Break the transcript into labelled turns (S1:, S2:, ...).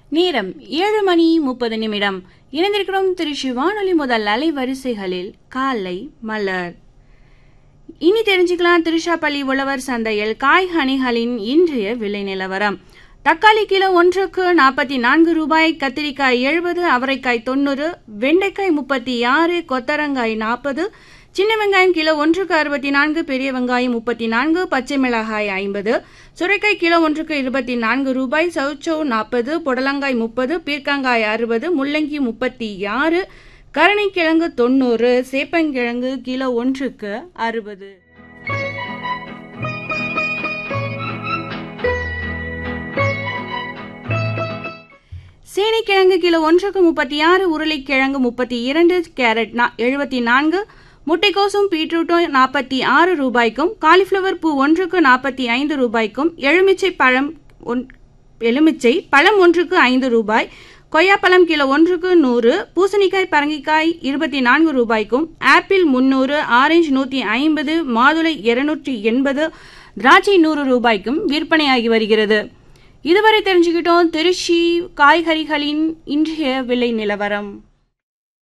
S1: நேரம் ஏழு மணி முப்பது நிமிடம் இணைந்திருக்கிறோம் திருச்சி வானொலி முதல் அலைவரிசைகளில் காலை மலர் இனி தெரிஞ்சுக்கலாம் திருச்சாப்பள்ளி உழவர் சந்தையில் காய்கனிகளின் இன்றைய விலை நிலவரம் தக்காளி கிலோ ஒன்றுக்கு நாற்பத்தி நான்கு ரூபாய் கத்திரிக்காய் எழுபது அவரைக்காய் தொண்ணூறு வெண்டைக்காய் முப்பத்தி ஆறு கொத்தரங்காய் நாற்பது சின்ன வெங்காயம் கிலோ ஒன்றுக்கு அறுபத்தி நான்கு பெரிய வெங்காயம் முப்பத்தி நான்கு பச்சை மிளகாய் ஐம்பது சுரைக்காய் கிலோ ஒன்றுக்கு இருபத்தி நான்கு ரூபாய் சவுச்சோ நாற்பது புடலங்காய் முப்பது பீர்க்கங்காய் அறுபது முள்ளங்கி முப்பத்தி ஆறு கரணிக்கிழங்கு தொண்ணூறு சேப்பங்கிழங்கு கிலோ ஒன்றுக்கு அறுபது சேனைக்கிழங்கு கிலோ ஒன்றுக்கு முப்பத்தி ஆறு உருளைக்கிழங்கு முப்பத்தி இரண்டு கேரட் எழுபத்தி நான்கு முட்டைக்கோசும் பீட்ரூட்டும் நாற்பத்தி ஆறு ரூபாய்க்கும் காலிஃப்ளவர் பூ ஒன்றுக்கு நாற்பத்தி ஐந்து ரூபாய்க்கும் எலுமிச்சை பழம் ஒன் எலுமிச்சை பழம் ஒன்றுக்கு ஐந்து ரூபாய் கொய்யாப்பழம் கிலோ ஒன்றுக்கு நூறு பூசணிக்காய் பரங்கிக்காய் இருபத்தி நான்கு ரூபாய்க்கும் ஆப்பிள் முன்னூறு ஆரஞ்சு நூற்றி ஐம்பது மாதுளை இருநூற்றி எண்பது திராட்சை நூறு ரூபாய்க்கும் விற்பனையாகி வருகிறது இதுவரை தெரிஞ்சுக்கிட்டோம் திருச்சி காய்கறிகளின் இன்றைய விலை நிலவரம்